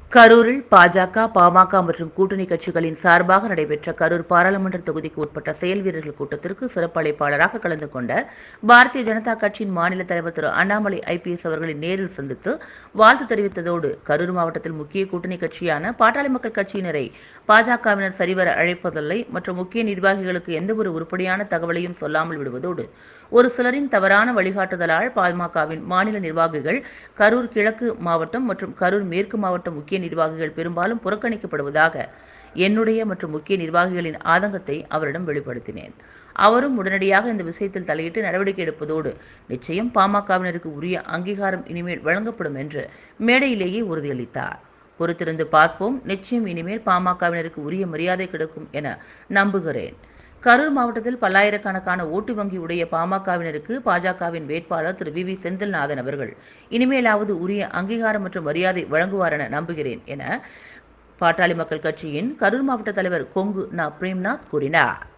கரூரில் பாஜக பாமக மற்றும் கூட்டணி கட்சிகளின் சார்பாக நடைபெற்ற கரூர் பாராளுமன்ற தொகுதிக்கு உட்பட்ட செயல் வீரர்கள் கூட்டத்திற்கு சிறப்பு அழைப்பாளராக கலந்து கொண்ட பாரதிய ஜனதா கட்சியின் மாநில தலைவர் திரு அண்ணாமலை ஐபிஎஸ் அவர்களை நேரில் சந்தித்து வாழ்த்து தெரிவித்ததோடு கரூர் மாவட்டத்தில் முக்கிய கூட்டணி கட்சியான பாட்டாளி மக்கள் கட்சியினரை பாஜகவினர் சரிவர அழைப்பதில்லை மற்றும் முக்கிய நிர்வாகிகளுக்கு எந்தவொரு உருப்படியான தகவலையும் சொல்லாமல் விடுவதோடு ஒரு சிலரின் தவறான வழிகாட்டுதலால் பாமகவின் மாநில நிர்வாகிகள் கரூர் கிழக்கு மாவட்டம் மற்றும் கரூர் மேற்கு மாவட்ட முக்கிய நிர்வாகிகள் பெரும்பாலும் புறக்கணிக்கப்படுவதாக என்னுடைய மற்றும் முக்கிய நிர்வாகிகளின் ஆதங்கத்தை அவரிடம் வெளிப்படுத்தினேன் அவரும் உடனடியாக இந்த விஷயத்தில் தலையிட்டு நடவடிக்கை எடுப்பதோடு நிச்சயம் பாமகவினருக்கு உரிய அங்கீகாரம் இனிமேல் வழங்கப்படும் என்று மேடையிலேயே உறுதியளித்தார் பொறுத்திருந்து பார்ப்போம் நிச்சயம் இனிமேல் பாமகவினருக்கு உரிய மரியாதை கிடைக்கும் என நம்புகிறேன் கரூர் மாவட்டத்தில் பல்லாயிரக்கணக்கான ஓட்டு வங்கி உடைய பாமகவினருக்கு பாஜகவின் வேட்பாளர் திரு வி வி செந்தில்நாதன் அவர்கள் இனிமேலாவது உரிய அங்கீகாரம் மற்றும் மரியாதை வழங்குவார் என நம்புகிறேன் என பாட்டாளி மக்கள் கட்சியின் கரூர் மாவட்ட தலைவர் கொங்கு நா பிரேம்நாத் கூறினார்